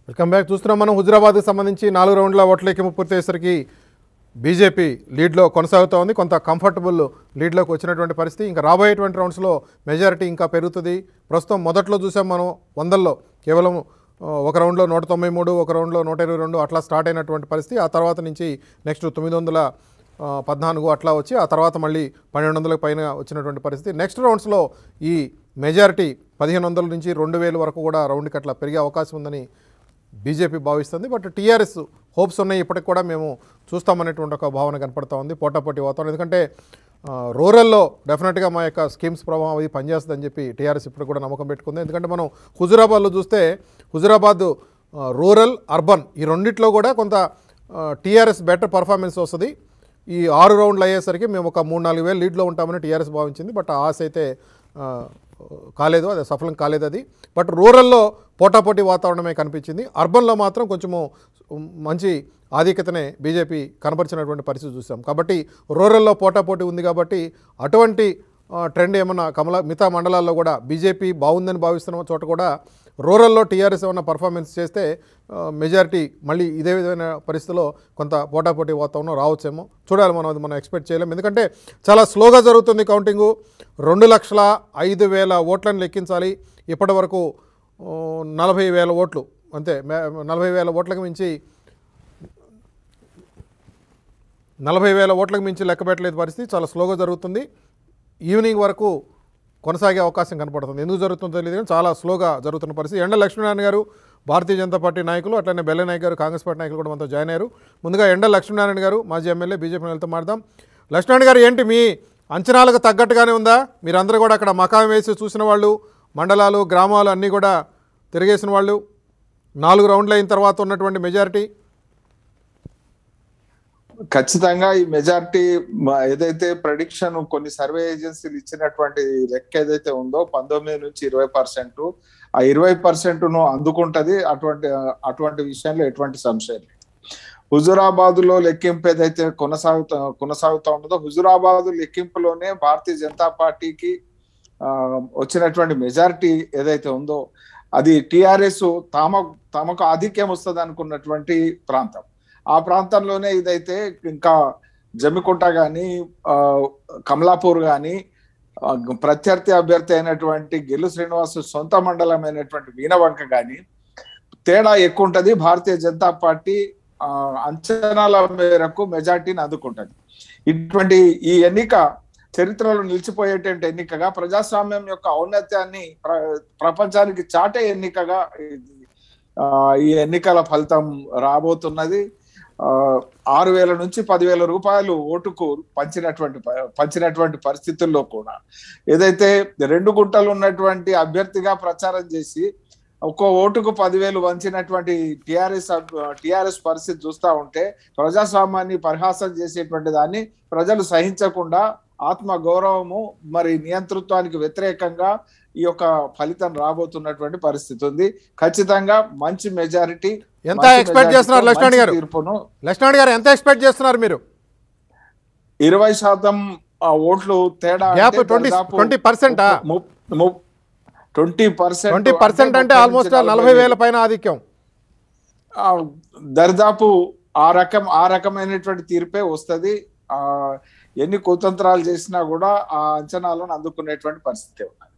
welcome back చూస్తున్నాం మనం హుజరాబాద్కి సంబంధించి నాలుగు రౌండ్ల ఓట్ల లెక్కింపు పూర్తయ్యేసరికి బీజేపీ లీడ్లో కొనసాగుతూ ఉంది కొంత కంఫర్టబుల్ లీడ్లోకి వచ్చినటువంటి పరిస్థితి ఇంకా రాబోయేటువంటి రౌండ్స్లో మెజారిటీ ఇంకా పెరుగుతుంది ప్రస్తుతం మొదట్లో చూసాం మనం వందల్లో కేవలం ఆ, ఒక రౌండ్లో నూట తొంభై మూడు ఒక రౌండ్లో నూట ఇరవై రెండు అట్లా స్టార్ట్ అయినటువంటి పరిస్థితి ఆ తర్వాత నుంచి నెక్స్ట్ తొమ్మిది వందల ఆ, పద్నాలుగు అట్లా వచ్చి ఆ తర్వాత మళ్ళీ పన్నెండు వందలకు పైన వచ్చినటువంటి పరిస్థితి నెక్స్ట్ రౌండ్స్లో ఈ మెజారిటీ పదిహేను వందల నుంచి రెండు వేల వరకు కూడా రౌండ్కి అట్లా పెరిగే అవకాశం ఉందని బీజేపీ భావిస్తుంది బట్ టీఆర్ఎస్ హోప్స్ ఉన్నాయి ఇప్పటికి కూడా మేము చూస్తామనేటువంటి ఒక భావన కనపడతా ఉంది పోటాపోటీ వాతావరణం ఎందుకంటే ఆ, రూరల్లో డెఫినెట్గా మా యొక్క స్కీమ్స్ ప్రభావం అది పనిచేస్తుందని చెప్పి టీఆర్ఎస్ ఇప్పుడు కూడా నమ్మకం పెట్టుకుంది ఎందుకంటే మనం హుజురాబాద్లో చూస్తే హుజురాబాద్ ఆ, రూరల్ అర్బన్ ఈ రెండిట్లో కూడా కొంత టీఆర్ఎస్ బెటర్ పర్ఫార్మెన్స్ వస్తుంది ఈ ఆరు రౌండ్లు అయ్యేసరికి మేము ఒక మూడు నాలుగు వేలు లీడ్లో ఉంటామని టీఆర్ఎస్ భావించింది బట్ ఆ ఆశ అయితే ఆ, కాలేదు అది సఫలం కాలేదు అది బట్ రూరల్లో పోటాపోటీ వాతావరణమే కనిపించింది అర్బన్లో మాత్రం కొంచెము మంచి ఆధిక్యతనే బీజేపీ కనపరిచినటువంటి పరిస్థితి చూసాం కాబట్టి రూరల్లో పోటాపోటీ ఉంది కాబట్టి అటువంటి ఆ, ట్రెండ్ ఏమన్నా కమల మిగతా మండలాల్లో కూడా బీజేపీ బాగుందని భావిస్తున్న చోట కూడా రూరల్లో టీఆర్ఎస్ ఏమన్నా పర్ఫార్మెన్స్ చేస్తే ఆ, మెజారిటీ మళ్ళీ ఇదే విధమైన పరిస్థితిలో కొంత పోటాపోటీ వాతావరణం రావచ్చేమో చూడాలి మనం అది మనం ఎక్స్పెక్ట్ చేయలేం ఎందుకంటే చాలా స్లోగా జరుగుతుంది కౌంటింగు రెండు లక్షల ఐదు వేల ఓట్లను లెక్కించాలి ఇప్పటి వరకు ఆ, నలభై వేల ఓట్లు అంతే మే- నలభై వేల ఓట్లకు మించి నలభై వేల ఓట్లకు మించి లెక్క పెట్టలేదు పరిస్థితి చాలా స్లోగా జరుగుతుంది ఈవినింగ్ వరకు కొనసాగే అవకాశం కనపడుతుంది ఎందుకు జరుగుతుందో తెలియదు కానీ చాలా స్లోగా జరుగుతున్న పరిస్థితి ఎండ లక్ష్మీనారాయణ గారు భారతీయ జనతా పార్టీ నాయకులు అట్లనే బెల్ల నాయక్ గారు కాంగ్రెస్ పార్టీ నాయకులు కూడా మనతో జాయిన్ అయ్యారు ముందుగా ఎండ లక్ష్మీనారాయణ గారు మాజీ ఎమ్మెల్యే బీజేపీ నేతలతో మాట్లాడదాం లక్ష్మీనారాయణ గారు ఏంటి మీ అంచనాలకు తగ్గట్టుగానే ఉందా మీరందరూ కూడా అక్కడ మకాం వేసి చూసిన వాళ్ళు మండలాలు గ్రామాలు అన్నీ కూడా తిరిగేసిన వాళ్ళు నాలుగు రౌండ్లు అయిన తర్వాత ఉన్నటువంటి మెజారిటీ ఖచ్చితంగా ఈ మెజారిటీ ఏదైతే ప్రడిక్షన్ కొన్ని సర్వే ఏజెన్సీలు ఇచ్చినటువంటి లెక్క ఏదైతే ఉందో పంతొమ్మిది నుంచి ఇరవై పర్సెంట్ ఆ ఇరవై పర్సెంట్ ను అందుకుంటది అటువంటి అటువంటి విషయంలో ఎటువంటి సంశయం లేదు హుజురాబాద్ లో లెక్కింపు ఏదైతే కొనసాగుతా కొనసాగుతా ఉంటుందో హుజురాబాద్ లెక్కింపులోనే భారతీయ జనతా పార్టీకి ఆ, వచ్చినటువంటి మెజారిటీ ఏదైతే ఉందో అది టిఆర్ఎస్ తమ తమకు ఆధిక్యం వస్తుంది అనుకున్నటువంటి ప్రాంతం ఆ ప్రాంతంలోనే ఇదైతే ఇంకా జమ్మికుంట గాని ఆ, కమలాపూర్ గాని ఆ, ప్రత్యర్థి అభ్యర్థి అయినటువంటి గెల్లు శ్రీనివాస్ సొంత మండలం అయినటువంటి వీణవంక గాని తేడా ఎక్కువ ఉంటది భారతీయ జనతా పార్టీ ఆ, అంచనాల మేరకు మెజార్టీని అందుకుంటది ఇటువంటి ఈ ఎన్నిక చరిత్రలో నిలిచిపోయేటువంటి ఎన్నికగా ప్రజాస్వామ్యం యొక్క ఔన్నత్యాన్ని ప్ర- ప్రపంచానికి చాటే ఎన్నికగా ఇది, ఆ, ఈ ఎన్నికల ఫలితం రాబోతున్నది ఆ, ఆరు వేల నుంచి పదివేల రూపాయలు ఓటుకు పంచినటువంటి ప- పంచినటువంటి పరిస్థితుల్లో కూడా ఏదైతే రెండు గుంటలు ఉన్నటువంటి అభ్యర్థిగా ప్రచారం చేసి ఒక్కో ఓటుకు పదివేలు వంచినటువంటి టిఆర్ఎస్ టిఆర్ఎస్ పరిస్థితి చూస్తా ఉంటే ప్రజాస్వామ్యాన్ని పరిహాసం చేసేటువంటి దాన్ని ప్రజలు సహించకుండా ఆత్మ గౌరవము మరి నియంతృత్వానికి వ్యతిరేకంగా ఈ యొక్క ఫలితం రాబోతున్నటువంటి పరిస్థితి ఉంది ఖచ్చితంగా మంచి మెజారిటీ ఎంత ఎక్స్పెక్ట్ చేస్తున్నారు లక్ష్మణ్ గారు తీర్పును లక్ష్మణ్ గారు ఎంత ఎక్స్పెక్ట్ చేస్తున్నారు మీరు ఇరవై శాతం ఆ, ఓట్లు తేడా gap twenty twenty percent twenty percent twenty percent అంటే ఆల్మోస్ట్ నలభై వేల పైన ఆధిక్యం దరిదాపు ఆ రకం ఆ రకమైనటువంటి తీర్పే వస్తది ఆ ఎన్ని కుతంత్రాలు చేసినా కూడా ఆ అంచనాలను అందుకునేటువంటి పరిస్థితి ఉన్నది